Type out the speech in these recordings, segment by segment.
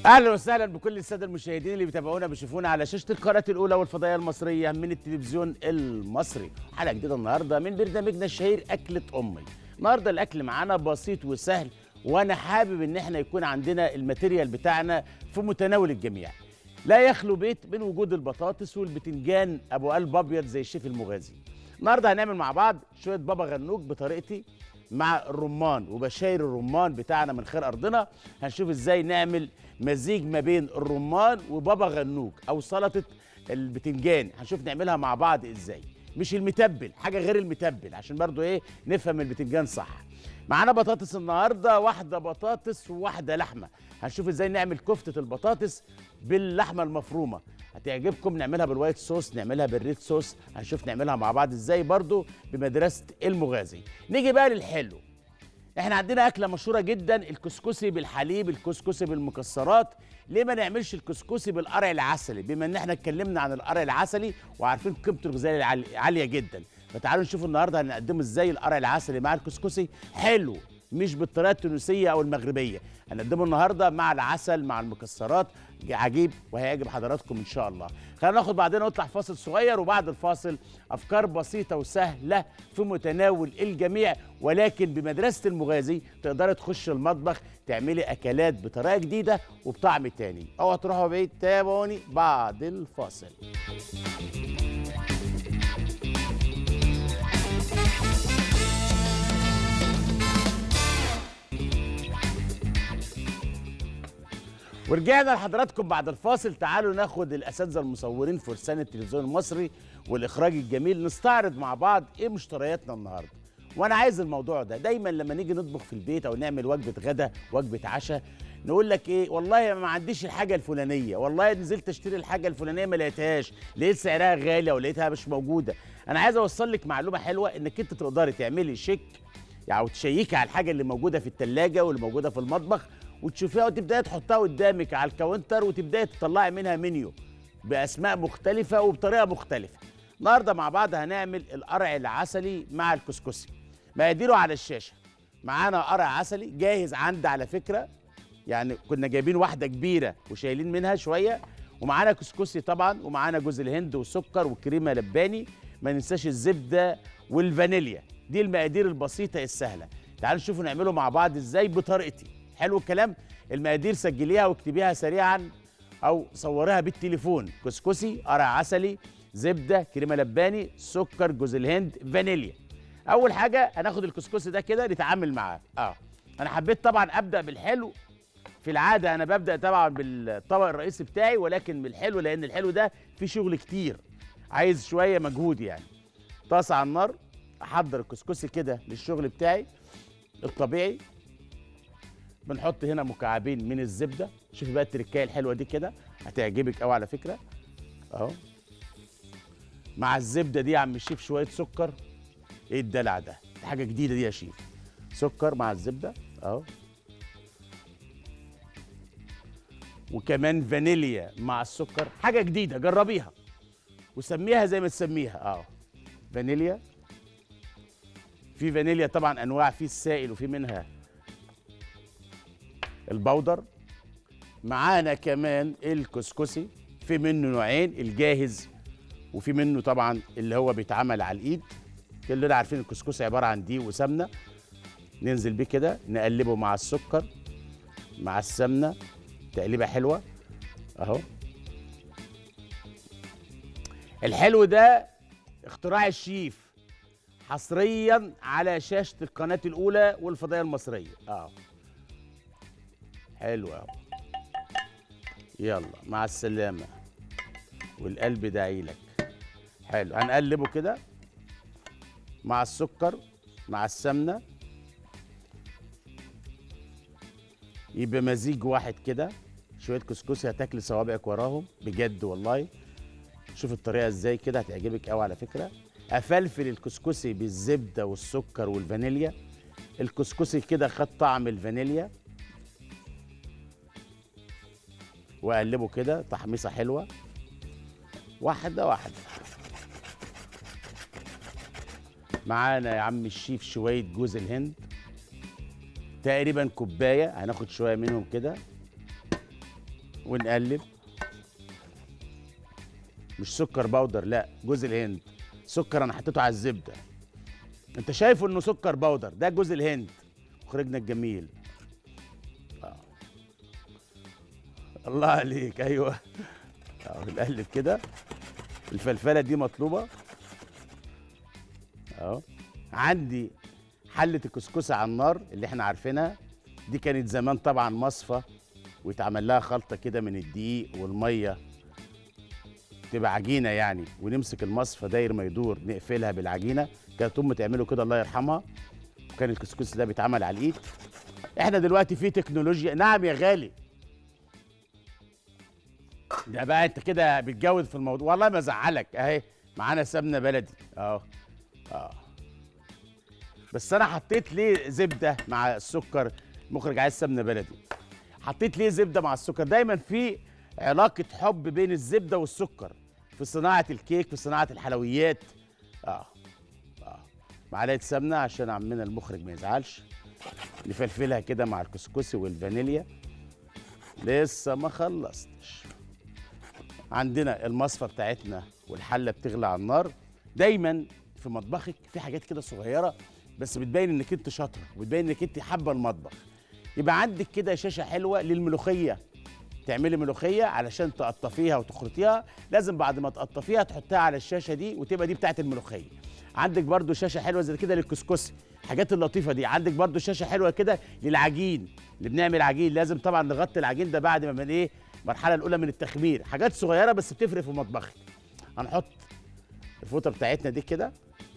اهلا وسهلا بكل الساده المشاهدين اللي بيتابعونا بيشوفونا على شاشه القناه الاولى والفضائيه المصريه من التلفزيون المصري حلقه جديده النهارده من برنامجنا الشهير اكله امي النهارده الاكل معانا بسيط وسهل وانا حابب ان احنا يكون عندنا الماتيريال بتاعنا في متناول الجميع لا يخلو بيت من وجود البطاطس والبتنجان ابو قلب ابيض زي الشيف المغازي النهارده هنعمل مع بعض شويه بابا غنوج بطريقتي مع الرمان وبشاير الرمان بتاعنا من خير ارضنا هنشوف ازاي نعمل مزيج ما بين الرمان وبابا غنوج او سلطه البتنجان هنشوف نعملها مع بعض ازاي مش المتبل حاجه غير المتبل عشان برضو ايه نفهم البتنجان صح معانا بطاطس النهارده واحده بطاطس وواحده لحمه هنشوف ازاي نعمل كفته البطاطس باللحمه المفرومه هتعجبكم نعملها بالوايت صوص نعملها بالريد صوص هنشوف نعملها مع بعض ازاي برضو بمدرسه المغازي نيجي بقى للحلو احنا عندنا اكله مشهوره جدا الكسكسي بالحليب الكسكسي بالمكسرات ليه ما نعملش الكسكسي بالقرع العسلي بما ان احنا اتكلمنا عن القرع العسلي وعارفين قيمته الغذائيه العالي- عاليه جدا فتعالوا نشوف النهارده هنقدمه ازاي القرع العسلي مع الكسكسي حلو مش بالطريقه التونسيه او المغربيه هنقدمه النهارده مع العسل مع المكسرات عجيب وهيعجب حضراتكم ان شاء الله خلينا ناخد بعدين نطلع فاصل صغير وبعد الفاصل افكار بسيطه وسهله في متناول الجميع ولكن بمدرسه المغازي تقدري تخش المطبخ تعملي اكلات بطريقه جديده وبطعم تاني اوعوا تروحوا بعيد تابعوني بعد الفاصل ورجعنا لحضراتكم بعد الفاصل تعالوا ناخد الاساتذه المصورين فرسان التلفزيون المصري والاخراج الجميل نستعرض مع بعض ايه مشترياتنا النهارده وانا عايز الموضوع ده دايما لما نيجي نطبخ في البيت او نعمل وجبه غدا وجبه عشاء نقول لك ايه والله ما عنديش الحاجه الفلانيه والله نزلت اشتري الحاجه الفلانيه ما لقيتهاش لقيت سعرها غالي او لقيتها مش موجوده انا عايز اوصل لك معلومه حلوه انك انت تقدري تعملي شيك يعني وتشيكي على الحاجه اللي موجوده في الثلاجه واللي موجوده في المطبخ وتشوفيها وتبداي تحطها قدامك على الكاونتر وتبداي تطلعي منها منيو باسماء مختلفه وبطريقه مختلفه النهارده مع بعض هنعمل القرع العسلي مع الكسكسي مقاديره على الشاشه معانا قرع عسلي جاهز عندي على فكره يعني كنا جايبين واحده كبيره وشايلين منها شويه ومعانا كسكسي طبعا ومعانا جوز الهند والسكر وكريمه لباني ما ننساش الزبده والفانيليا دي المقادير البسيطه السهله تعالوا نشوفوا نعمله مع بعض ازاي بطريقتي حلو الكلام المقادير سجليها واكتبيها سريعا او صوريها بالتليفون كسكسي قرع عسلي زبده كريمه لباني سكر جوز الهند فانيليا اول حاجه هناخد الكسكسي ده كده نتعامل معاه اه انا حبيت طبعا ابدا بالحلو في العاده انا ببدا طبعا بالطبق الرئيسي بتاعي ولكن بالحلو لان الحلو ده فيه شغل كتير عايز شويه مجهود يعني طاسه على النار احضر الكسكسي كده للشغل بتاعي الطبيعي بنحط هنا مكعبين من الزبده شوفي بقى التركايه الحلوه دي كده هتعجبك قوي على فكره اهو مع الزبده دي يا عم الشيف شويه سكر ايه الدلع ده دي حاجه جديده دي يا شيف سكر مع الزبده اهو وكمان فانيليا مع السكر حاجه جديده جربيها وسميها زي ما تسميها اه فانيليا في فانيليا طبعا انواع في السائل وفي منها البودر معانا كمان الكسكسي في منه نوعين الجاهز وفي منه طبعا اللي هو بيتعمل على الايد كلنا عارفين الكسكسي عباره عن دقيق وسمنه ننزل بيه كده نقلبه مع السكر مع السمنه تقليبه حلوه اهو الحلو ده اختراع الشيف حصريا على شاشه القناه الاولى والفضائيه المصريه اه حلو اهو يلا مع السلامه والقلب داعي لك حلو هنقلبه كده مع السكر مع السمنه يبقى مزيج واحد كده شويه كسكسي هتاكلي صوابعك وراهم بجد والله شوف الطريقه ازاي كده هتعجبك قوي على فكره افلفل الكسكسي بالزبده والسكر والفانيليا الكسكسي كده خد طعم الفانيليا واقلبه كده تحميصه حلوه واحده واحده معانا يا عم الشيف شويه جوز الهند تقريبا كوبايه هناخد شويه منهم كده ونقلب مش سكر بودر لا جوز الهند سكر انا حطيته على الزبده انت شايفه انه سكر بودر ده جوز الهند مخرجنا الجميل آه. الله عليك ايوه اه بنقلب كده الفلفله دي مطلوبه اهو عندي حله الكسكسه على النار اللي احنا عارفينها دي كانت زمان طبعا مصفى ويتعمل لها خلطه كده من الدقيق والميه تبقى عجينه يعني ونمسك المصفى داير ما يدور نقفلها بالعجينه كانت امي تعمله كده الله يرحمها وكان الكسكس ده بيتعمل على الايد احنا دلوقتي في تكنولوجيا نعم يا غالي ده بقى انت كده بتجود في الموضوع والله ما ازعلك اهي معانا سمنه بلدي اهو اه بس انا حطيت ليه زبده مع السكر المخرج عايز سمنه بلدي حطيت ليه زبده مع السكر دايما في علاقه حب بين الزبده والسكر في صناعه الكيك في صناعه الحلويات اه اه معلقه سمنه عشان عمنا المخرج ما يزعلش نفلفلها كده مع الكسكسي والفانيليا لسه ما خلصتش عندنا المصفى بتاعتنا والحله بتغلي على النار دايما في مطبخك في حاجات كده صغيره بس بتبين انك انت شاطره وبتبين انك انت حابه المطبخ يبقى عندك كده شاشه حلوه للملوخيه تعملي ملوخيه علشان تقطفيها وتخرطيها لازم بعد ما تقطفيها تحطيها على الشاشه دي وتبقى دي بتاعت الملوخيه عندك برضو شاشه حلوه زي كده للكسكسي الحاجات اللطيفه دي عندك برضو شاشه حلوه كده للعجين اللي بنعمل عجين لازم طبعا نغطي العجين ده بعد ما من ايه المرحله الاولى من التخمير حاجات صغيره بس بتفرق في مطبخك هنحط الفوطه بتاعتنا دي كده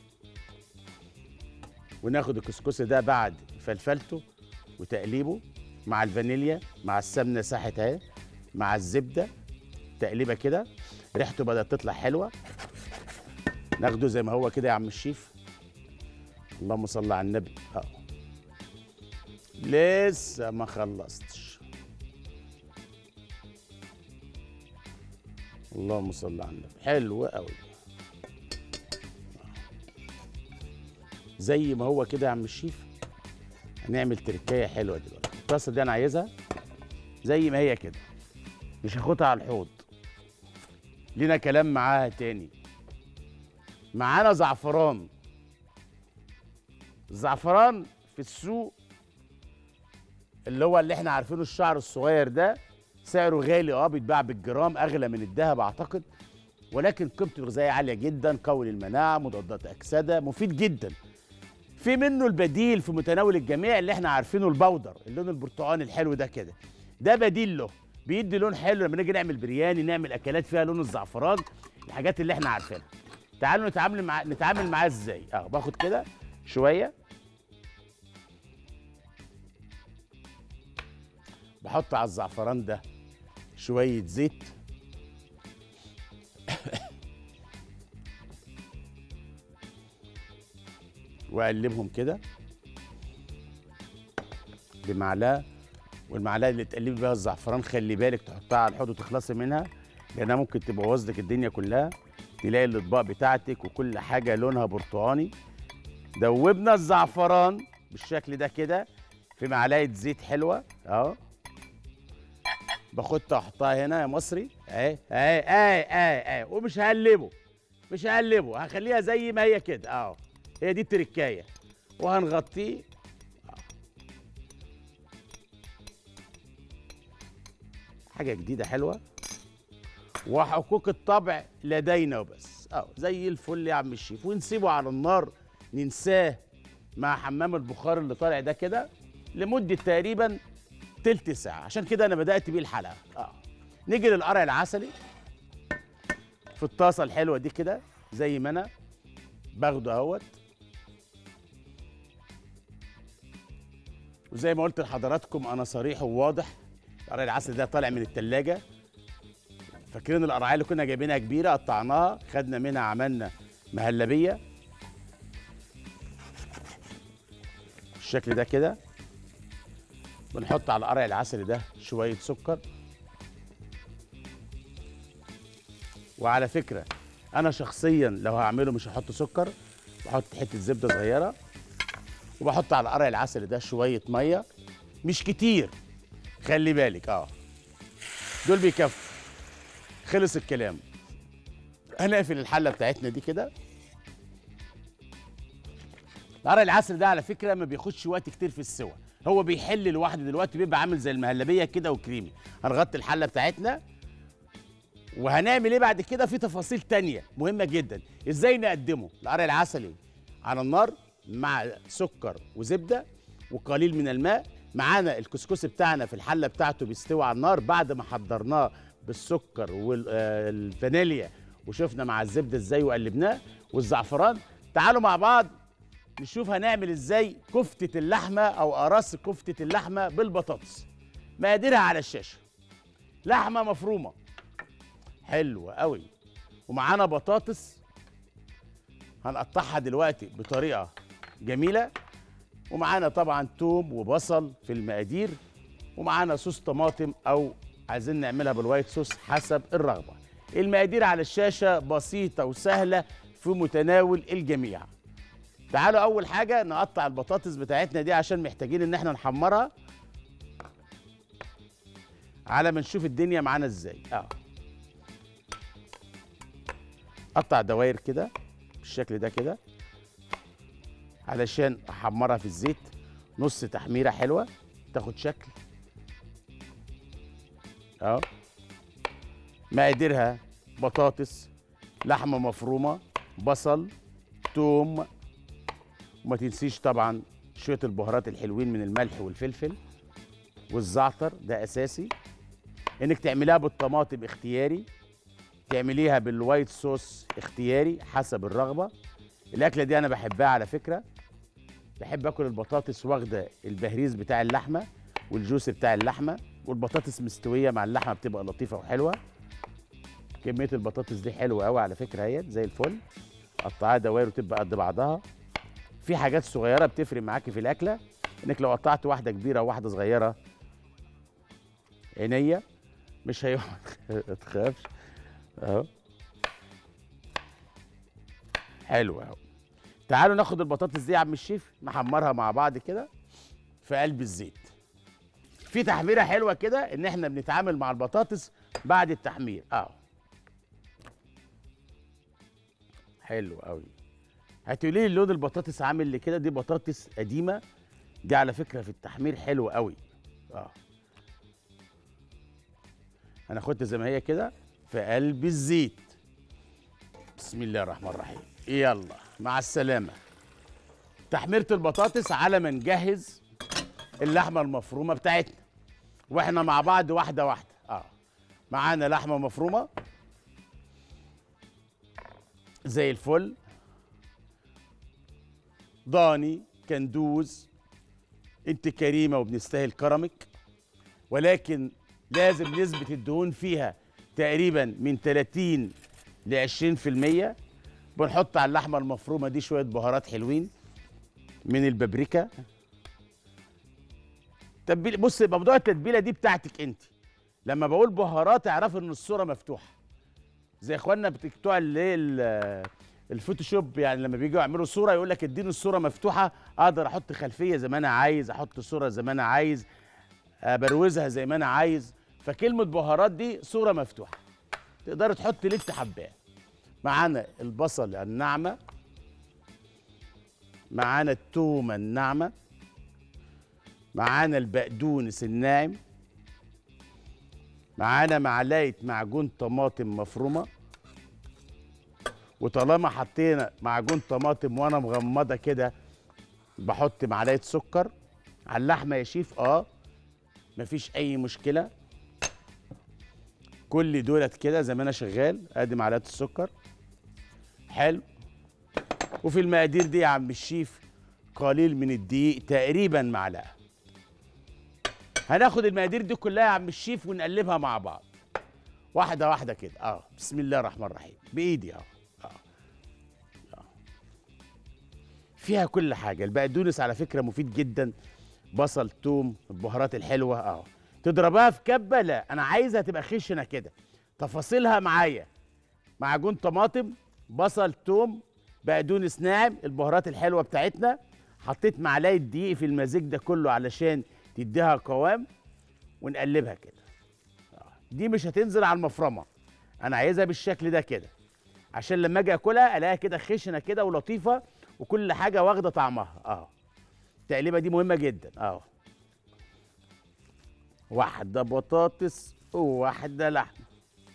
وناخد الكسكسي ده بعد فلفلته وتقليبه مع الفانيليا مع السمنه ساحت اهي مع الزبده تقليبه كده ريحته بدات تطلع حلوه ناخده زي ما هو كده يا عم الشيف اللهم صل على النبي اه لسه ما خلصتش اللهم صل على النبي حلو قوي زي ما هو كده يا عم الشيف هنعمل تركايه حلوه دلوقتي الطاسه دي انا عايزها زي ما هي كده مش هاخدها على الحوض لينا كلام معاها تاني معانا زعفران الزعفران في السوق اللي هو اللي احنا عارفينه الشعر الصغير ده سعره غالي اه بيتباع بالجرام اغلى من الذهب اعتقد ولكن قيمته الغذائيه عاليه جدا قوي للمناعه مضادات اكسده مفيد جدا في منه البديل في متناول الجميع اللي احنا عارفينه البودر اللون البرتقاني الحلو ده كده ده بديل له بيدي لون حلو لما نيجي نعمل برياني نعمل اكلات فيها لون الزعفران الحاجات اللي احنا عارفينها تعالوا نتعامل مع نتعامل معاه ازاي اه باخد كده شويه بحط على الزعفران ده شويه زيت واقلبهم كده بمعلقه والمعلقه اللي تقلبي بيها الزعفران خلي بالك تحطها على الحوض وتخلصي منها لانها ممكن تبوظ لك الدنيا كلها تلاقي الاطباق بتاعتك وكل حاجه لونها برتقاني دوبنا الزعفران بالشكل ده كده في معلقه زيت حلوه اهو باخدها احطها هنا يا مصري اهي اهي اهي اهي اهي ومش هقلبه مش هقلبه هخليها زي ما هي كده اهو هي دي التركايه وهنغطيه حاجه جديده حلوه وحقوق الطبع لدينا وبس اه زي الفل يا عم الشيف ونسيبه على النار ننساه مع حمام البخار اللي طالع ده كده لمده تقريبا تلت ساعه عشان كده انا بدات بيه الحلقه اه نيجي للقرع العسلي في الطاسه الحلوه دي كده زي ما انا باخده اهوت وزي ما قلت لحضراتكم انا صريح وواضح القرع العسل ده طالع من التلاجة فاكرين القرعيه اللي كنا جايبينها كبيره قطعناها خدنا منها عملنا مهلبيه بالشكل ده كده بنحط على القرع العسل ده شويه سكر وعلى فكره انا شخصيا لو هعمله مش هحط سكر بحط حته زبده صغيره وبحط على القرع العسل ده شويه ميه مش كتير خلي بالك اه دول بيكفوا خلص الكلام هنقفل الحله بتاعتنا دي كده العرق العسل ده على فكره ما بياخدش وقت كتير في السوى هو بيحل لوحده دلوقتي بيبقى عامل زي المهلبيه كده وكريمي هنغطي الحله بتاعتنا وهنعمل ايه بعد كده في تفاصيل تانية مهمة جدا ازاي نقدمه العرق العسلي على النار مع سكر وزبدة وقليل من الماء معانا الكسكسي بتاعنا في الحلة بتاعته بيستوي على النار بعد ما حضرناه بالسكر والفانيليا وشفنا مع الزبدة ازاي وقلبناه والزعفران تعالوا مع بعض نشوف هنعمل ازاي كفتة اللحمة او قراص كفتة اللحمة بالبطاطس مقاديرها على الشاشة لحمة مفرومة حلوة قوي ومعانا بطاطس هنقطعها دلوقتي بطريقة جميلة ومعانا طبعا توم وبصل في المقادير ومعانا صوص طماطم او عايزين نعملها بالوايت صوص حسب الرغبة المقادير على الشاشة بسيطة وسهلة في متناول الجميع تعالوا اول حاجة نقطع البطاطس بتاعتنا دي عشان محتاجين ان احنا نحمرها على ما نشوف الدنيا معانا ازاي اه قطع دواير كده بالشكل ده كده علشان احمرها في الزيت نص تحميره حلوه تاخد شكل اهو مقاديرها بطاطس لحمه مفرومه بصل توم وما تنسيش طبعا شويه البهارات الحلوين من الملح والفلفل والزعتر ده اساسي انك تعمليها بالطماطم اختياري تعمليها بالوايت صوص اختياري حسب الرغبه الاكله دي انا بحبها على فكره بحب اكل البطاطس واخده البهريز بتاع اللحمه والجوس بتاع اللحمه والبطاطس مستويه مع اللحمه بتبقى لطيفه وحلوه كميه البطاطس دي حلوه قوي على فكره اهيت زي الفل قطعها دوائر وتبقى قد بعضها في حاجات صغيره بتفرق معاكي في الاكله انك لو قطعت واحده كبيره وواحده صغيره عينيا مش هي ما تخافش اهو حلو اهو تعالوا ناخد البطاطس دي يا عم الشيف نحمرها مع بعض كده في قلب الزيت في تحميره حلوه كده ان احنا بنتعامل مع البطاطس بعد التحمير اه حلو قوي هتقولي لي لون البطاطس عامل لي كده دي بطاطس قديمه دي على فكره في التحمير حلو قوي اه هناخدها زي ما هي كده في قلب الزيت بسم الله الرحمن الرحيم يلا مع السلامة تحميرة البطاطس على ما نجهز اللحمة المفرومة بتاعتنا واحنا مع بعض واحدة واحدة اه معانا لحمة مفرومة زي الفل ضاني كندوز انت كريمة وبنستاهل كرمك ولكن لازم نسبة الدهون فيها تقريبا من 30 ل 20% بنحط على اللحمه المفرومه دي شويه بهارات حلوين من البابريكا تتبيل بص موضوع التتبيله دي بتاعتك انت لما بقول بهارات اعرفوا ان الصوره مفتوحه زي اخواننا بتوع اللي هي ال- الفوتوشوب يعني لما بيجوا يعملوا صوره يقول لك اديني الصوره مفتوحه اقدر احط خلفيه زي ما انا عايز احط صوره زي ما انا عايز ابروزها زي ما انا عايز فكلمه بهارات دي صوره مفتوحه تقدر تحط اللي انت حباه معانا البصل الناعمه معانا التومه الناعمه معانا البقدونس الناعم معانا معلقه معجون طماطم مفرومه وطالما حطينا معجون طماطم وانا مغمضه كده بحط معلقه سكر على اللحمه يا شيف اه مفيش اي مشكله كل دولت كده زي ما انا شغال ادي معلقه السكر حلو وفي المقادير دي يا عم الشيف قليل من الدقيق تقريبا معلقه هناخد المقادير دي كلها يا عم الشيف ونقلبها مع بعض واحده واحده كده اه بسم الله الرحمن الرحيم بايدي اه اه آه. فيها كل حاجه البقدونس على فكره مفيد جدا بصل توم البهارات الحلوه اه تضربها في كبه لا انا عايزها تبقى خشنه كده تفاصيلها معايا معجون طماطم بصل توم بقدونس ناعم البهارات الحلوه بتاعتنا حطيت معلقه دقيق في المزيج ده كله علشان تديها قوام ونقلبها كده آه. دي مش هتنزل على المفرمه انا عايزها بالشكل ده كده عشان لما اجي اكلها الاقيها كده خشنه كده ولطيفه وكل حاجه واخده طعمها اهو التقليبه دي مهمه جدا اهو واحده بطاطس وواحده لحمه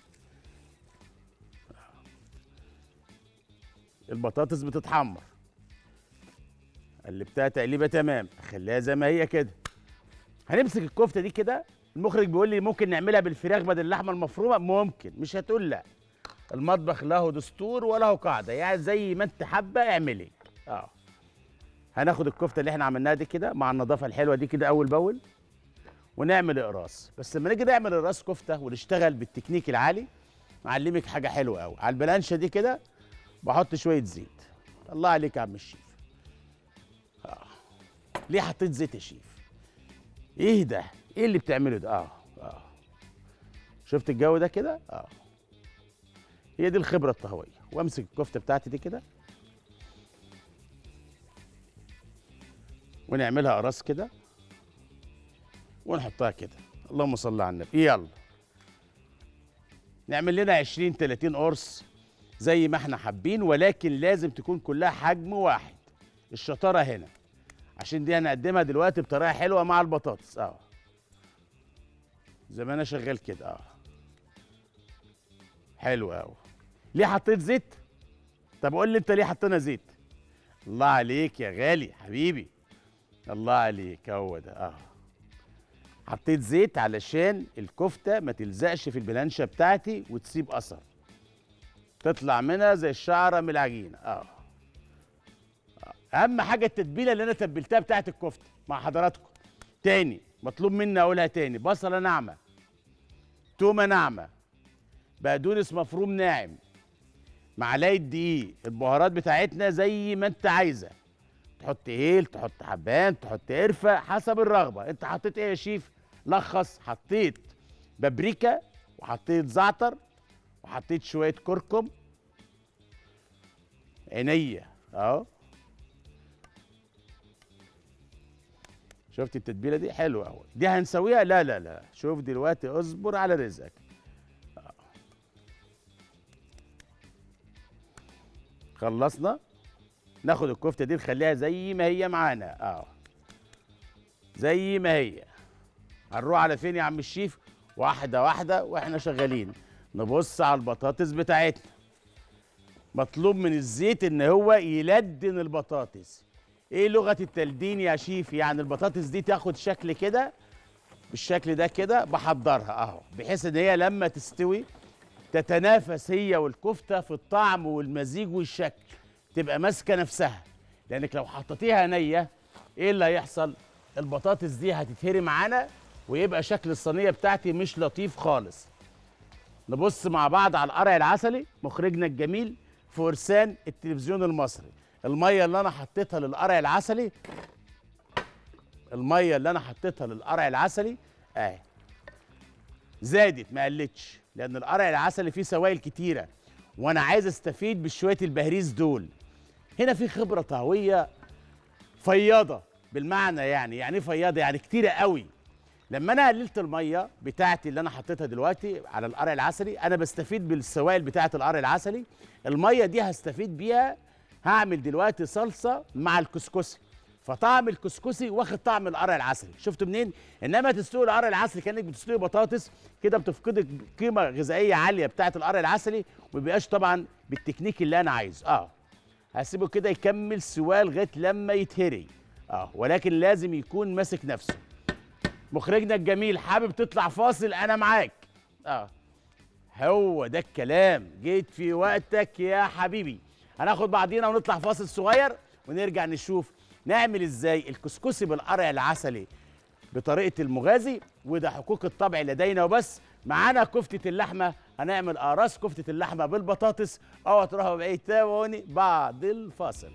البطاطس بتتحمر قلبتها تقليبه تمام اخليها زي ما هي كده هنمسك الكفته دي كده المخرج بيقول لي ممكن نعملها بالفراخ بدل اللحمه المفرومه ممكن مش هتقول لا المطبخ له دستور وله قاعده يعني زي ما انت حابه اعملي اه هناخد الكفته اللي احنا عملناها دي كده مع النظافه الحلوه دي كده اول باول ونعمل اقراص بس لما نيجي نعمل اقراص كفته ونشتغل بالتكنيك العالي معلمك حاجه حلوه قوي على البلانشه دي كده بحط شويه زيت الله عليك يا عم الشيف آه. ليه حطيت زيت يا شيف ايه ده ايه اللي بتعمله ده اه اه شفت الجو ده كده اه هي دي الخبره الطهويه وامسك الكفته بتاعتي دي كده ونعملها قراص كده ونحطها كده اللهم صل على النبي يلا نعمل لنا 20 30 قرص زي ما احنا حابين ولكن لازم تكون كلها حجم واحد الشطاره هنا عشان دي هنقدمها دلوقتي بطريقه حلوه مع البطاطس اه زي ما انا شغال كده اه حلو قوي ليه حطيت زيت طب قول لي انت ليه حطينا زيت الله عليك يا غالي حبيبي الله عليك هو ده اه حطيت زيت علشان الكفته ما تلزقش في البلانشه بتاعتي وتسيب اثر تطلع منها زي الشعره من العجينه اه اهم حاجه التتبيله اللي انا تبلتها بتاعت الكفته مع حضراتكم تاني مطلوب مني اقولها تاني بصله ناعمه تومه ناعمه بقدونس مفروم ناعم معلقه دقيق البهارات بتاعتنا زي ما انت عايزه تحط هيل تحط حبان تحط قرفه حسب الرغبه انت حطيت ايه يا شيف لخص حطيت بابريكا وحطيت زعتر وحطيت شويه كركم عينيا اهو شفت التتبيله دي حلوه قوي دي هنسويها لا لا لا شوف دلوقتي اصبر على رزقك آه. خلصنا ناخد الكفته دي نخليها زي ما هي معانا اه زي ما هي هنروح على فين يا عم الشيف واحده واحده واحنا شغالين نبص على البطاطس بتاعتنا مطلوب من الزيت ان هو يلدن البطاطس ايه لغه التلدين يا شيف يعني البطاطس دي تاخد شكل كده بالشكل ده كده بحضرها اهو بحيث ان هي لما تستوي تتنافس هي والكفته في الطعم والمزيج والشكل تبقى ماسكه نفسها لانك لو حطيتيها نيه ايه اللي هيحصل البطاطس دي هتتهري معانا ويبقى شكل الصينيه بتاعتي مش لطيف خالص نبص مع بعض على القرع العسلي مخرجنا الجميل فرسان التلفزيون المصري الميه اللي انا حطيتها للقرع العسلي الميه اللي انا حطيتها للقرع العسلي اهي زادت ما قلتش لان القرع العسلي فيه سوائل كتيره وانا عايز استفيد بشويه البهريز دول هنا في خبره طهويه فياضه بالمعنى يعني يعني ايه فياضه يعني كتيره قوي لما انا قللت الميه بتاعتي اللي انا حطيتها دلوقتي على القرع العسلي انا بستفيد بالسوائل بتاعه القرع العسلي الميه دي هستفيد بيها هعمل دلوقتي صلصه مع الكسكسي فطعم الكسكسي واخد طعم القرع العسلي شفتوا منين انما تسلقي القرع العسلي كانك بتسلقي بطاطس كده بتفقدي قيمه غذائيه عاليه بتاعه القرع العسلي وما بيبقاش طبعا بالتكنيك اللي انا عايزه اه هسيبه كده يكمل سواه لغايه لما يتهري اه ولكن لازم يكون ماسك نفسه مخرجنا الجميل حابب تطلع فاصل انا معاك اه هو ده الكلام جيت في وقتك يا حبيبي هناخد بعضينا ونطلع فاصل صغير ونرجع نشوف نعمل ازاي الكسكسي بالقرع العسلي بطريقه المغازي وده حقوق الطبع لدينا وبس معانا كفته اللحمه هنعمل قراص كفته اللحمه بالبطاطس اوعى تروحوا بعيد تابعوني بعد الفاصل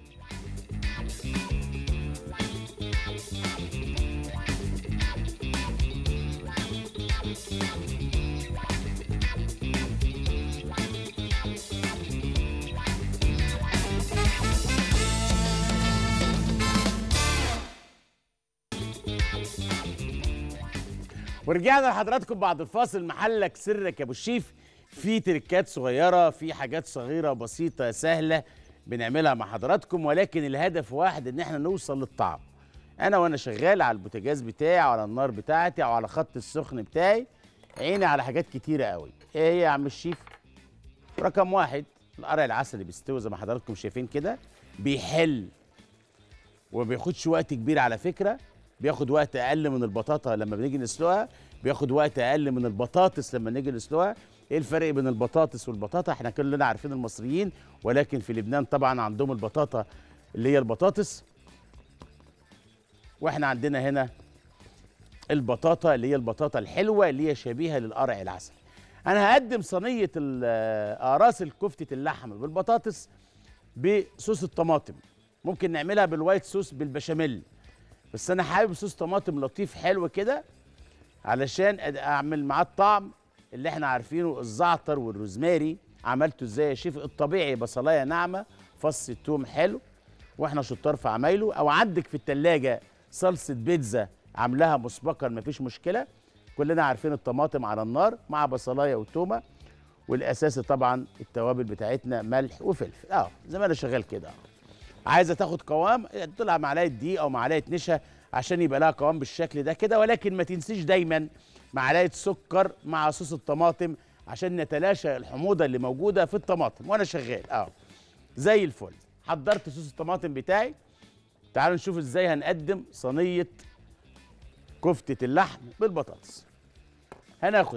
ورجعنا لحضراتكم بعد الفاصل محلك سرك يا ابو الشيف في تركات صغيره في حاجات صغيره بسيطه سهله بنعملها مع حضراتكم ولكن الهدف واحد ان احنا نوصل للطعم انا وانا شغال على البوتاجاز بتاعي او على النار بتاعتي او على خط السخن بتاعي عيني على حاجات كتيره قوي ايه هي يا عم الشيف رقم واحد القرع العسل اللي بيستوي زي ما حضراتكم شايفين كده بيحل وما بياخدش وقت كبير على فكره بياخد وقت اقل من البطاطا لما بنيجي نسلقها بياخد وقت اقل من البطاطس لما نيجي نسلقها ايه الفرق بين البطاطس والبطاطا احنا كلنا عارفين المصريين ولكن في لبنان طبعا عندهم البطاطا اللي هي البطاطس واحنا عندنا هنا البطاطا اللي هي البطاطا الحلوه اللي هي شبيهه للقرع العسل انا هقدم صينيه ال- اقراص الكفته اللحم بالبطاطس بصوص الطماطم ممكن نعملها بالوايت صوص بالبشاميل بس انا حابب صوص طماطم لطيف حلو كده علشان أد- اعمل معاه الطعم اللي احنا عارفينه الزعتر والروزماري عملته ازاي يا شيف الطبيعي بصلايه ناعمه فص التوم حلو واحنا شطار في عمايله او عندك في التلاجة صلصه بيتزا عاملاها مسبقا مفيش مشكله كلنا عارفين الطماطم على النار مع بصلايه وتومه والاساسي طبعا التوابل بتاعتنا ملح وفلفل اه زي ما انا شغال كده اه عايزه تاخد قوام طلع معلقه دقيق او معلقه نشا عشان يبقى لها قوام بالشكل ده كده ولكن ما تنسيش دايما معلقه سكر مع صوص الطماطم عشان نتلاشى الحموضه اللي موجوده في الطماطم وانا شغال اه زي الفل حضرت صوص الطماطم بتاعي تعالوا نشوف ازاي هنقدم صينيه كفته اللحم بالبطاطس هناخد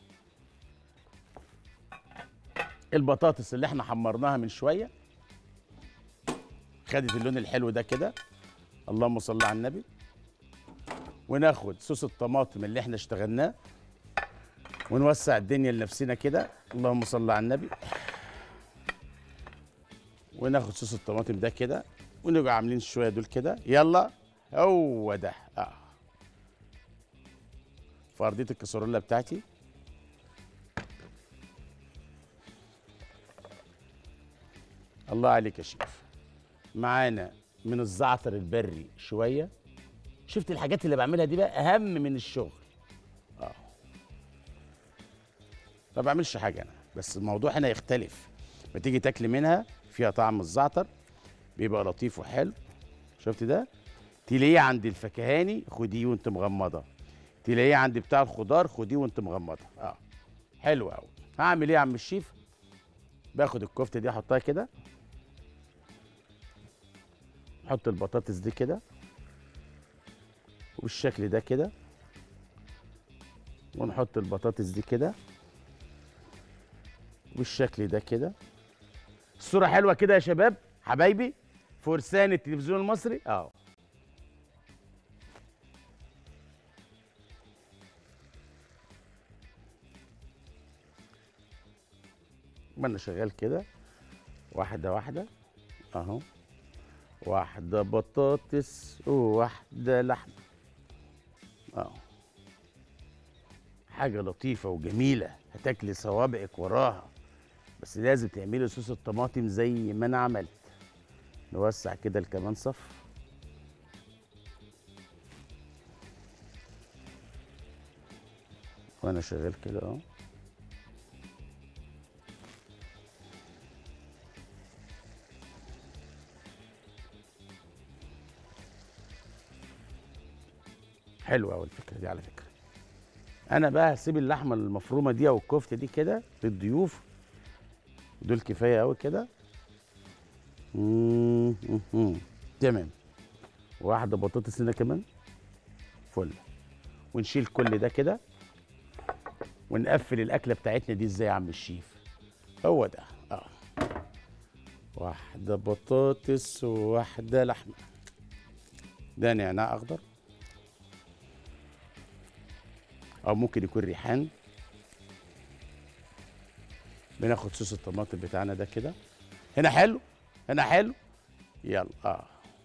البطاطس اللي احنا حمرناها من شويه خدت اللون الحلو ده كده اللهم صل على النبي وناخد صوص الطماطم اللي احنا اشتغلناه ونوسع الدنيا لنفسنا كده اللهم صل على النبي وناخد صوص الطماطم ده كده ونبقى عاملين شويه دول كده يلا هو ده اه فرديه الكسرولة بتاعتي الله عليك يا شيف معانا من الزعتر البري شويه شفت الحاجات اللي بعملها دي بقى اهم من الشغل اه ما بعملش حاجه انا بس الموضوع هنا يختلف ما تيجي تاكلي منها فيها طعم الزعتر بيبقى لطيف وحلو شفت ده تلاقيه عند الفكهاني خديه وانت مغمضه تلاقيه عند بتاع الخضار خديه وانت مغمضه اه حلو قوي هعمل ايه يا عم الشيف باخد الكفته دي احطها كده نحط البطاطس دي كده وبالشكل ده كده ونحط البطاطس دي كده بالشكل ده كده الصورة حلوة كده يا شباب حبايبي فرسان التلفزيون المصري اه ما انا شغال كده واحدة واحدة اهو واحدة بطاطس وواحدة لحمة اه حاجة لطيفة وجميلة هتاكلي صوابعك وراها بس لازم تعملي صوص الطماطم زي ما انا عملت نوسع كده الكمان صف وانا شغال كده اهو حلوه قوي الفكره دي على فكره انا بقى هسيب اللحمه المفرومه دي او الكفته دي كده للضيوف دول كفايه قوي كده مم، مم، مم. تمام واحده بطاطس هنا كمان فل ونشيل كل ده كده ونقفل الاكله بتاعتنا دي ازاي يا عم الشيف هو ده اه واحده بطاطس وواحده لحمه ده نعناع اخضر او ممكن يكون ريحان بناخد صوص الطماطم بتاعنا ده كده هنا حلو هنا حلو يلا اه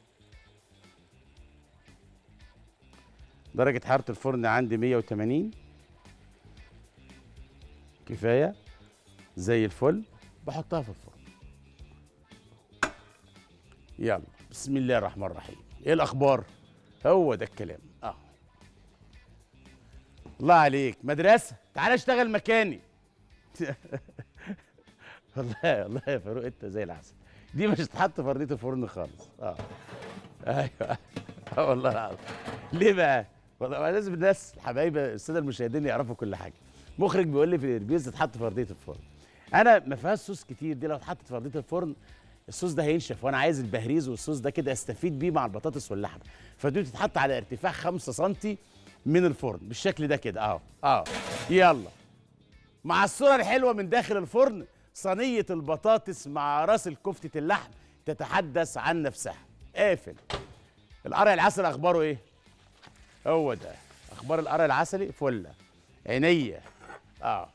درجة حرارة الفرن عندي 180 كفاية زي الفل بحطها في الفرن يلا بسم الله الرحمن الرحيم ايه الاخبار هو ده الكلام اه الله عليك مدرسه تعالى اشتغل مكاني والله والله يا فاروق انت زي العسل دي مش تتحط في ارضيه الفرن خالص اه ايوه اه والله العظيم ليه بقى؟ والله لازم الناس حبايب الساده المشاهدين يعرفوا كل حاجه مخرج بيقول لي في الاربيز تتحط في ارضيه الفرن انا ما فيهاش صوص كتير دي لو اتحطت في ارضيه الفرن الصوص ده هينشف وانا عايز البهريز والصوص ده كده استفيد بيه مع البطاطس واللحمه فدي بتتحط على ارتفاع 5 سم من الفرن بالشكل ده كده اهو اه يلا مع الصوره الحلوه من داخل الفرن صينيه البطاطس مع راس الكفته اللحم تتحدث عن نفسها قافل القرع العسل اخباره ايه هو ده اخبار القرع العسلي فله عينيا اه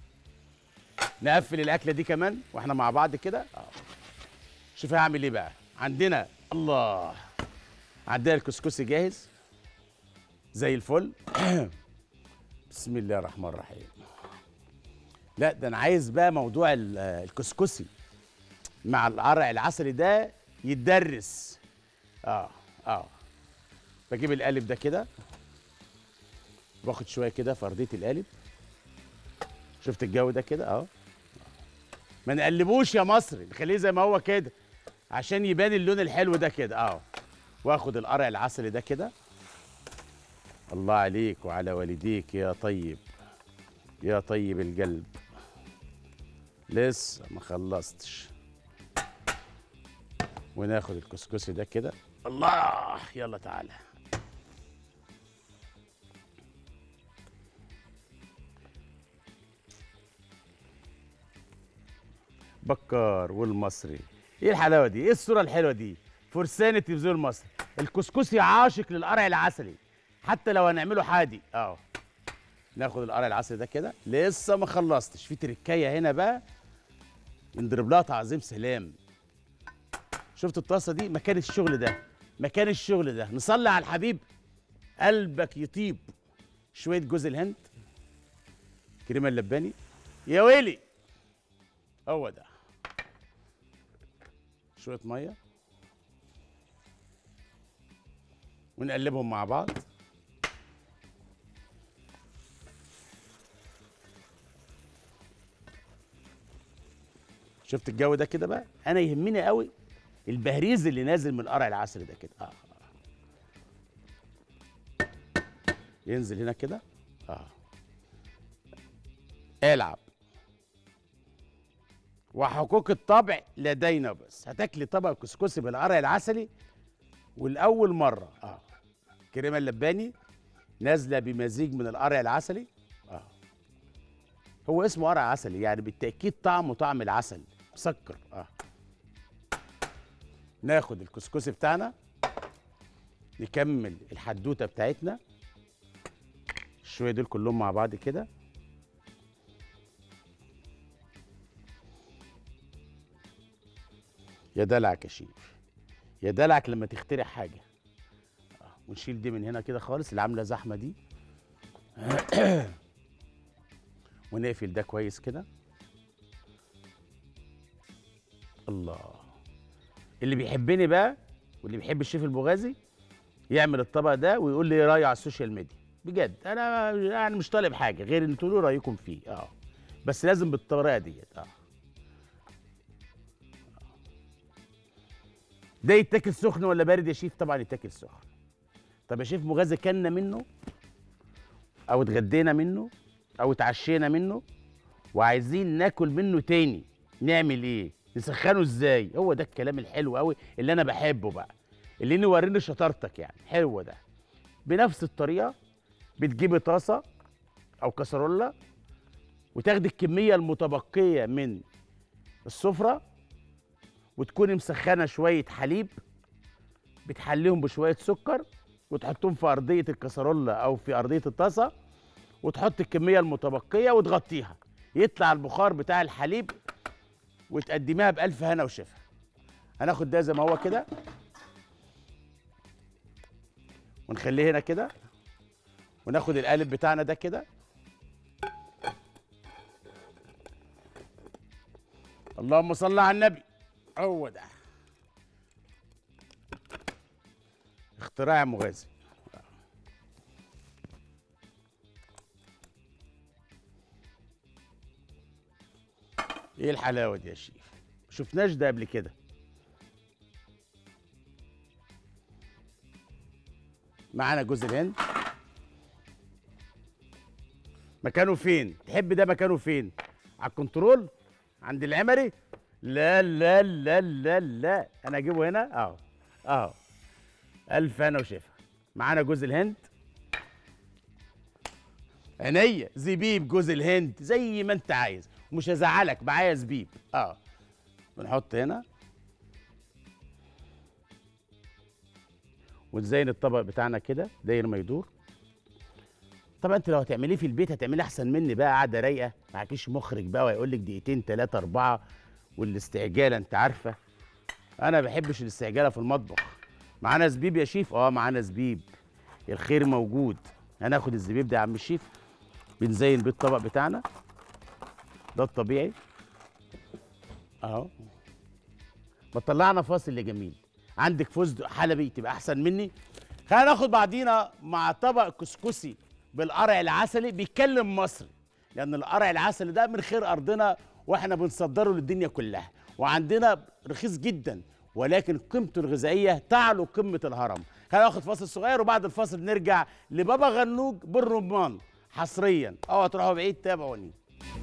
نقفل الاكله دي كمان واحنا مع بعض كده اه شوف هعمل ايه بقى عندنا الله عندنا الكسكسي جاهز زي الفل بسم الله الرحمن الرحيم لا ده انا عايز بقى موضوع ال- الكسكسي مع القرع العسلي ده يتدرس اه اه بجيب القالب ده كده باخد شويه كده في ارضيه القالب شفت الجو ده كده اه ما نقلبوش يا مصري نخليه زي ما هو كده عشان يبان اللون الحلو ده كده اه واخد القرع العسلي ده كده الله عليك وعلى والديك يا طيب يا طيب القلب لسه ما خلصتش وناخد الكسكسي ده كده الله يلا تعالى بكار والمصري ايه الحلاوه دي ايه الصوره الحلوه دي فرسان التلفزيون المصري الكسكسي عاشق للقرع العسلي حتى لو هنعمله حادي اه ناخد القرع العسلي ده كده لسه ما خلصتش في تركايه هنا بقى نضرب لها تعظيم سلام شفت الطاسه دي مكان الشغل ده مكان الشغل ده نصلي على الحبيب قلبك يطيب شويه جوز الهند كريمه اللباني يا ويلي هو ده شويه ميه ونقلبهم مع بعض شفت الجو ده كده بقى انا يهمني قوي البهريز اللي نازل من القرع العسل ده كده اه ينزل هنا كده اه العب وحقوق الطبع لدينا بس هتاكلي طبق كسكسي بالقرع العسلي والاول مره اه كريمه اللباني نازله بمزيج من القرع العسلي اه هو اسمه قرع عسلي يعني بالتاكيد طعمه طعم العسل مسكر اه ناخد الكسكسي بتاعنا نكمل الحدوته بتاعتنا شويه دول كلهم مع بعض كده يا دلعك يا شيف يا دلعك لما تخترع حاجه آه، ونشيل دي من هنا كده خالص اللي عامله زحمه دي ونقفل ده كويس كده الله اللي بيحبني بقى واللي بيحب الشيف البغازي يعمل الطبق ده ويقول لي ايه رايه على السوشيال ميديا بجد انا يعني مش طالب حاجه غير ان تقولوا رايكم فيه اه بس لازم بالطريقه ديت اه ده يتاكل سخن ولا بارد يا شيف طبعا يتاكل سخن طب يا شيف مغازي كلنا منه او اتغدينا منه او اتعشينا منه وعايزين ناكل منه تاني نعمل ايه نسخنه ازاي هو ده الكلام الحلو قوي اللي انا بحبه بقى اللي نوريني شطارتك يعني حلو ده بنفس الطريقه بتجيبي طاسه او كسرولة وتاخدي الكميه المتبقيه من السفره وتكوني مسخنه شويه حليب بتحليهم بشويه سكر وتحطهم في ارضيه الكسرولة او في ارضيه الطاسه وتحط الكميه المتبقيه وتغطيها يطلع البخار بتاع الحليب وتقدميها بألف هنا وشفا هناخد ده زي ما هو كده ونخليه هنا كده وناخد القالب بتاعنا ده كده اللهم صل على النبي هو ده اختراع مغازي ايه الحلاوه دي يا شيف شفناش ده قبل كده معانا جوز الهند مكانه فين تحب ده مكانه فين على الكنترول عند العمري لا لا لا لا لا انا اجيبه هنا اهو اهو الف انا وشفا معانا جوز الهند عينيا زبيب جوز الهند زي ما انت عايز مش هزعلك معايا زبيب اه بنحط هنا ونزين الطبق بتاعنا كده داير ما يدور طبعا انت لو هتعمليه في البيت هتعمليه احسن مني بقى قاعده رايقه معكيش مخرج بقى ويقول لك دقيقتين ثلاثه اربعه والاستعجاله انت عارفه انا ما بحبش الاستعجاله في المطبخ معانا زبيب يا شيف اه معانا زبيب الخير موجود هناخد الزبيب ده يا عم الشيف بنزين بيه الطبق بتاعنا ده الطبيعي اهو ما طلعنا فاصل يا جميل عندك فستق حلبي تبقى احسن مني خلينا ناخد بعضينا مع طبق كسكسي بالقرع العسلي بيتكلم مصري لان القرع العسلي ده من خير ارضنا واحنا بنصدره للدنيا كلها وعندنا رخيص جدا ولكن قيمته الغذائيه تعلو قمه الهرم خلينا ناخد فاصل صغير وبعد الفاصل نرجع لبابا غنوج بالرمان حصريا اوعى تروحوا بعيد تابعوني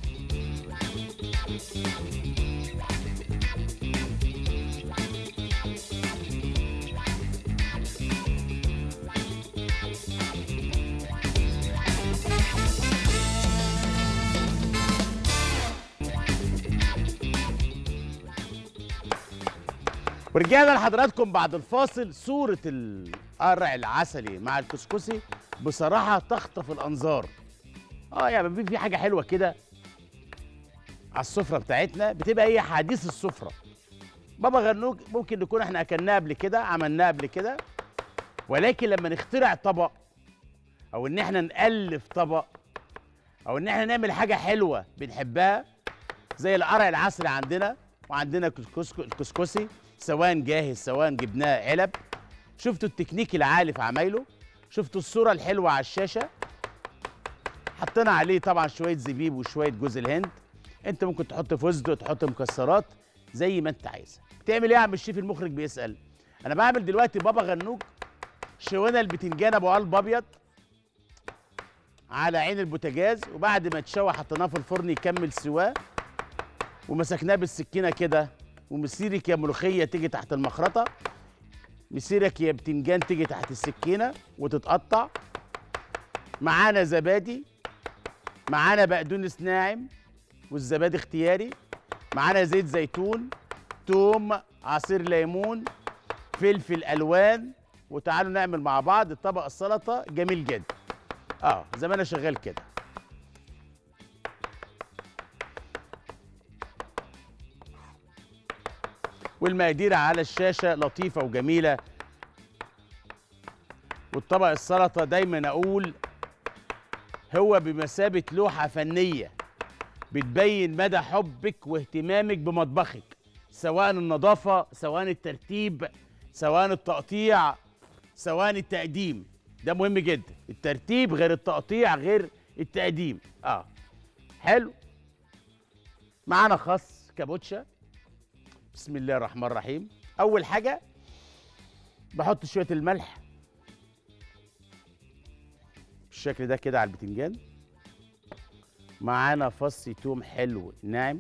ورجعنا لحضراتكم بعد الفاصل صورة القرع العسلي مع الكسكسي بصراحة تخطف الأنظار اه يعني بيبقى في حاجة حلوة كده على السفرة بتاعتنا بتبقى هي حديث السفرة بابا غنوج ممكن نكون احنا اكلناه قبل كده عملناه قبل كده ولكن لما نخترع طبق او ان احنا نألف طبق او ان احنا نعمل حاجة حلوة بنحبها زي القرع العسلي عندنا وعندنا الكسكو- الكسكسي سواء جاهز سواء جبناه علب شفتوا التكنيك العالي في عمايله شفتوا الصورة الحلوة على الشاشة حطينا عليه طبعا شوية زبيب وشوية جوز الهند انت ممكن تحط فستق تحط مكسرات زي ما انت عايز بتعمل ايه يا عم الشيف المخرج بيسأل انا بعمل دلوقتي بابا غنوج شوينا البتنجان ابو قلب ابيض على عين البوتاجاز وبعد ما اتشوى حطيناه في الفرن يكمل سواه ومسكناه بالسكينه كده ومسيرك يا ملوخيه تيجي تحت المخرطه مسيرك يا بتنجان تيجي تحت السكينه وتتقطع معانا زبادي معانا بقدونس ناعم والزبادي اختياري معانا زيت زيتون توم عصير ليمون فلفل الوان وتعالوا نعمل مع بعض طبق السلطه جميل جدا اه زي ما انا شغال كده والمقادير على الشاشة لطيفة وجميلة والطبق السلطة دايما أقول هو بمثابة لوحة فنية بتبين مدى حبك واهتمامك بمطبخك سواء النظافة سواء الترتيب سواء التقطيع سواء التقديم ده مهم جدا الترتيب غير التقطيع غير التقديم اه حلو معانا خس كابوتشا بسم الله الرحمن الرحيم اول حاجه بحط شويه الملح بالشكل ده كده على البتنجان معانا فص توم حلو ناعم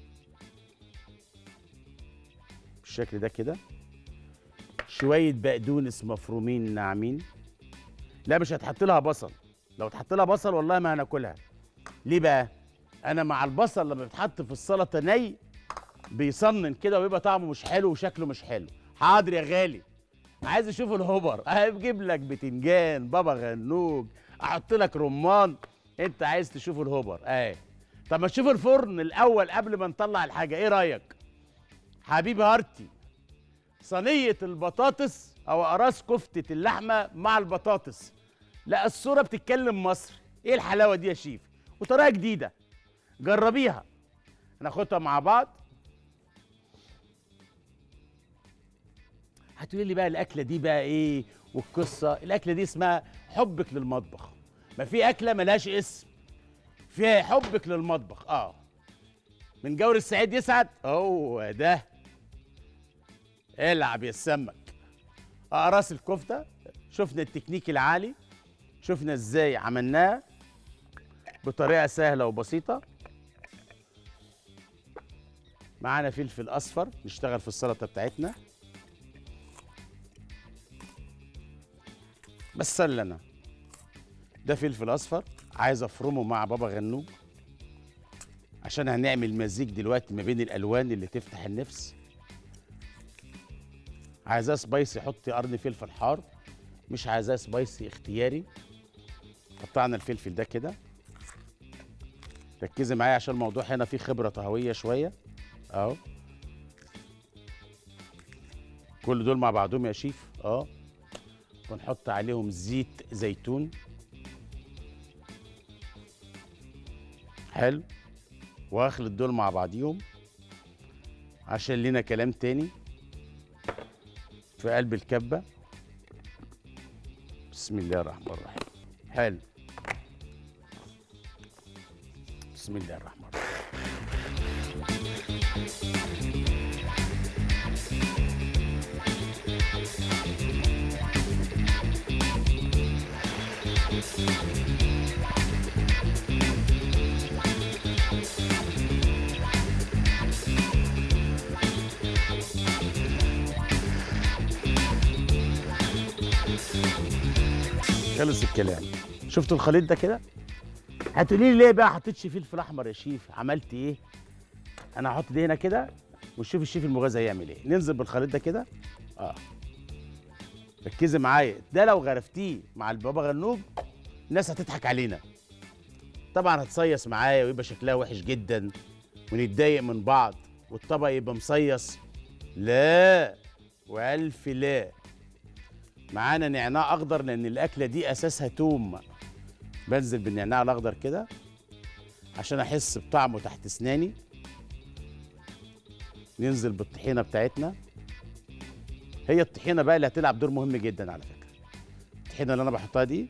بالشكل ده كده شويه بقدونس مفرومين ناعمين لا مش هتحط لها بصل لو تحط لها بصل والله ما هناكلها ليه بقى انا مع البصل لما بيتحط في السلطه ني بيصنن كده ويبقى طعمه مش حلو وشكله مش حلو حاضر يا غالي عايز اشوف الهبر هجيب لك بتنجان بابا غنوج احط لك رمان انت عايز تشوف الهبر اهي طب ما تشوف الفرن الاول قبل ما نطلع الحاجه ايه رايك حبيبي هارتي صينيه البطاطس او اقراص كفته اللحمه مع البطاطس لا الصوره بتتكلم مصر ايه الحلاوه دي يا شيف وطريقه جديده جربيها هناخدها مع بعض هتقولي لي بقى الاكله دي بقى ايه والقصه الاكله دي اسمها حبك للمطبخ ما في اكله ملهاش اسم فيها حبك للمطبخ اه من جور السعيد يسعد هو ده العب يا السمك اقراص الكفته شفنا التكنيك العالي شفنا ازاي عملناها بطريقه سهله وبسيطه معانا فلفل اصفر نشتغل في السلطه بتاعتنا بس انا ده فلفل اصفر عايز افرمه مع بابا غنوج عشان هنعمل مزيج دلوقتي ما بين الالوان اللي تفتح النفس عايزاه سبايسي حطي قرن فلفل حار مش عايزاه سبايسي اختياري قطعنا الفلفل ده كده ركزي معايا عشان الموضوع هنا فيه خبره طهويه شويه اهو كل دول مع بعضهم يا شيف اه ونحط عليهم زيت زيتون حلو واخلط دول مع بعضيهم عشان لينا كلام تاني في قلب الكبه بسم الله الرحمن الرحيم حلو بسم الله الرحمن الرحيم خلص الكلام شفتوا الخليط ده كده هتقولي لي ليه بقى حطيتش فلفل احمر يا شيف عملت ايه انا هحط دي هنا كده ونشوف الشيف المغازي هيعمل ايه ننزل بالخليط ده كده اه ركزي معايا ده لو غرفتيه مع البابا غنوج الناس هتضحك علينا طبعا هتصيص معايا ويبقى شكلها وحش جدا ونتضايق من بعض والطبق يبقى مصيص لا والف لا معانا نعناع اخضر لان الاكله دي اساسها توم بنزل بالنعناع الاخضر كده عشان احس بطعمه تحت اسناني ننزل بالطحينه بتاعتنا هي الطحينه بقى اللي هتلعب دور مهم جدا على فكره الطحينه اللي انا بحطها دي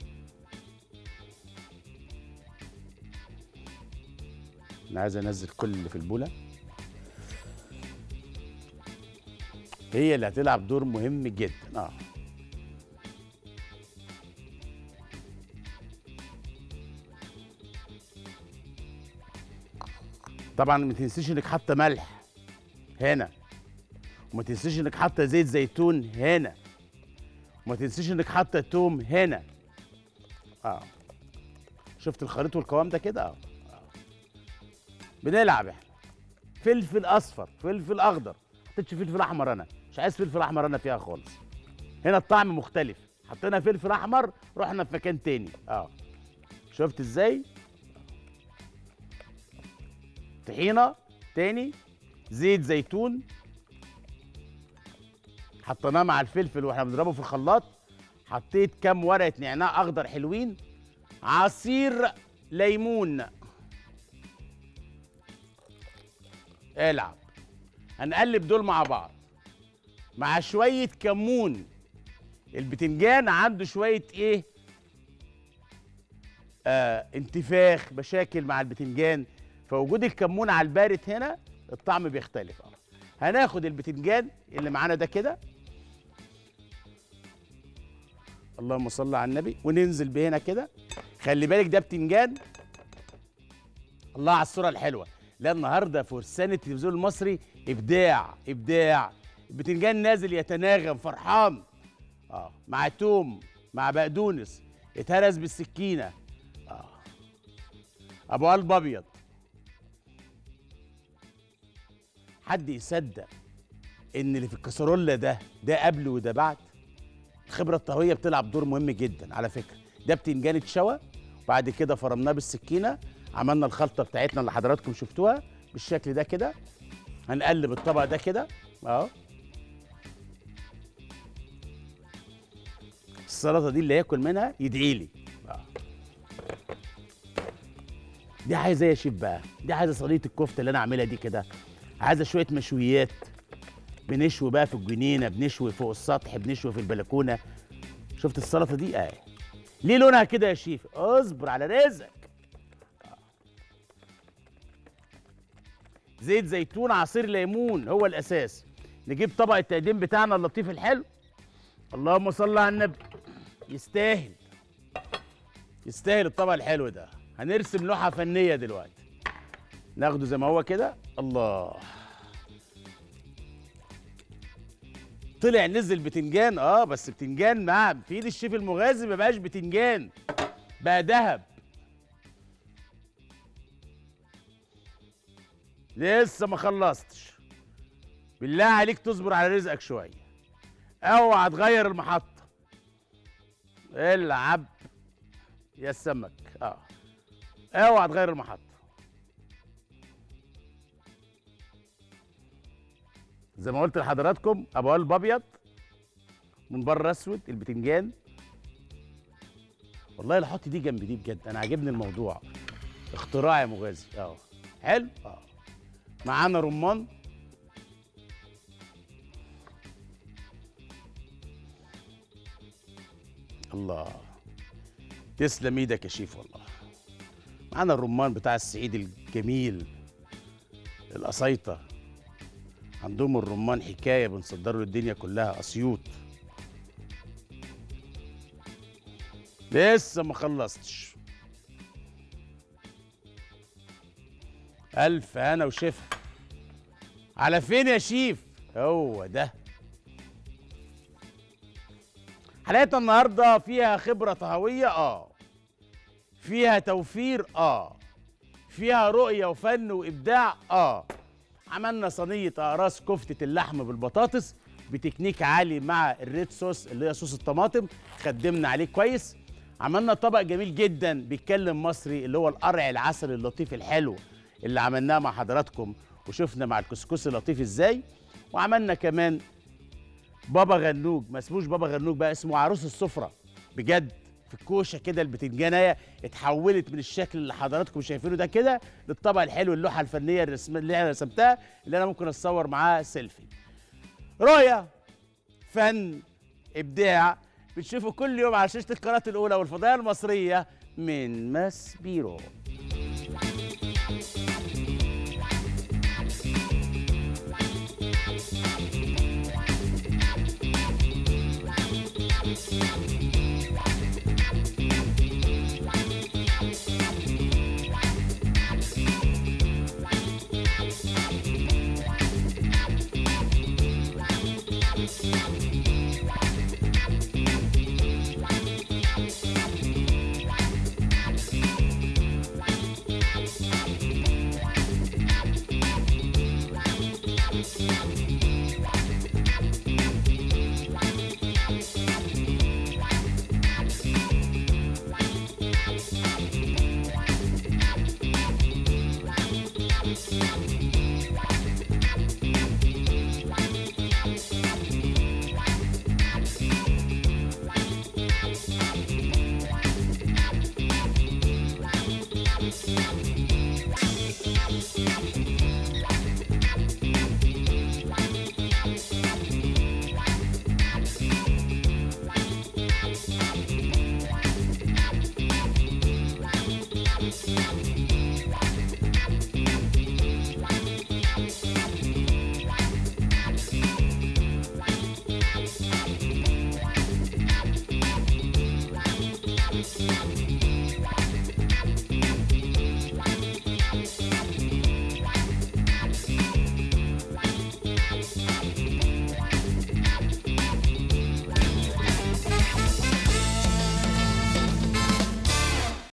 انا عايز انزل كل اللي في البوله هي اللي هتلعب دور مهم جدا اه طبعا ما تنسيش انك حاطه ملح هنا وما تنسيش انك حاطه زيت زيتون هنا وما تنسيش انك حاطه توم هنا اه شفت الخليط والقوام ده كده اه آه. بنلعب احنا فلفل اصفر فلفل اخضر ما حطيتش فلفل احمر انا مش عايز فلفل احمر انا فيها خالص هنا الطعم مختلف حطينا فلفل احمر رحنا في مكان تاني اه شفت ازاي طحينه تاني زيت زيتون حطيناه مع الفلفل واحنا بنضربه في الخلاط حطيت كام ورقه نعناع اخضر حلوين عصير ليمون العب هنقلب دول مع بعض مع شويه كمون البتنجان عنده شويه ايه آه انتفاخ مشاكل مع البتنجان فوجود الكمون على البارد هنا الطعم بيختلف اه هناخد البتنجان اللي معانا ده كده اللهم صل على النبي وننزل بيه هنا كده خلي بالك ده بتنجان الله على الصوره الحلوه لا النهارده فرسان التلفزيون المصري ابداع ابداع البتنجان نازل يتناغم فرحان اه مع توم مع بقدونس اتهرس بالسكينه اه ابو قلب ابيض حد يصدق ان اللي في الكسرولة ده ده قبل وده بعد الخبره الطهويه بتلعب دور مهم جدا على فكره ده بتنجان اتشوى وبعد كده فرمناه بالسكينه عملنا الخلطه بتاعتنا اللي حضراتكم شفتوها بالشكل ده كده هنقلب الطبق ده كده اهو السلطه دي اللي ياكل منها يدعي لي دي عايزه ايه يا شيف بقى دي عايزه صينيه الكفته اللي انا عاملها دي كده عايزه شويه مشويات بنشوي بقى في الجنينه بنشوي فوق السطح بنشوي في البلكونه شفت السلطه دي اه ليه لونها كده يا شيف اصبر على رزقك زيت زيتون عصير ليمون هو الاساس نجيب طبق التقديم بتاعنا اللطيف الحلو اللهم صل على النبي يستاهل يستاهل الطبق الحلو ده هنرسم لوحه فنيه دلوقتي ناخده زي ما هو كده الله طلع نزل بتنجان اه بس بتنجان مع في ايد الشيف المغازي ما بقاش بتنجان بقى دهب لسه ما خلصتش بالله عليك تصبر على رزقك شويه اوعى تغير المحطه العب يا السمك اه اوعى تغير المحطه زي ما قلت لحضراتكم ابو قلب ابيض من بره اسود البتنجان والله لا احط دي جنب دي بجد انا عاجبني الموضوع اختراع يا مغازي اه حلو اه معانا رمان الله تسلم ايدك يا شيف والله معانا الرمان بتاع الصعيد الجميل القصيطه عندهم الرمان حكايه بنصدره للدنيا كلها اسيوط لسه ما خلصتش الف هنا وشفا على فين يا شيف هو ده حلقتنا النهارده فيها خبره طهويه اه فيها توفير اه فيها رؤيه وفن وابداع اه عملنا صينيه اقراص كفته اللحم بالبطاطس بتكنيك عالي مع الريد صوص اللي هي صوص الطماطم خدمنا عليه كويس عملنا طبق جميل جدا بيتكلم مصري اللي هو القرع العسل اللطيف الحلو اللي عملناه مع حضراتكم وشفنا مع الكسكسي اللطيف ازاي وعملنا كمان بابا غنوج ما اسموش بابا غنوج بقى اسمه عروس السفره بجد في الكوشه كده البتنجانيه اتحولت من الشكل اللي حضراتكم شايفينه ده كده للطبق الحلو اللوحه الفنيه الرسم اللي انا رسمتها اللي انا ممكن اتصور معاها سيلفي رؤيه فن ابداع بتشوفوا كل يوم على شاشه القناه الاولى والفضائيه المصريه من ماس بيرو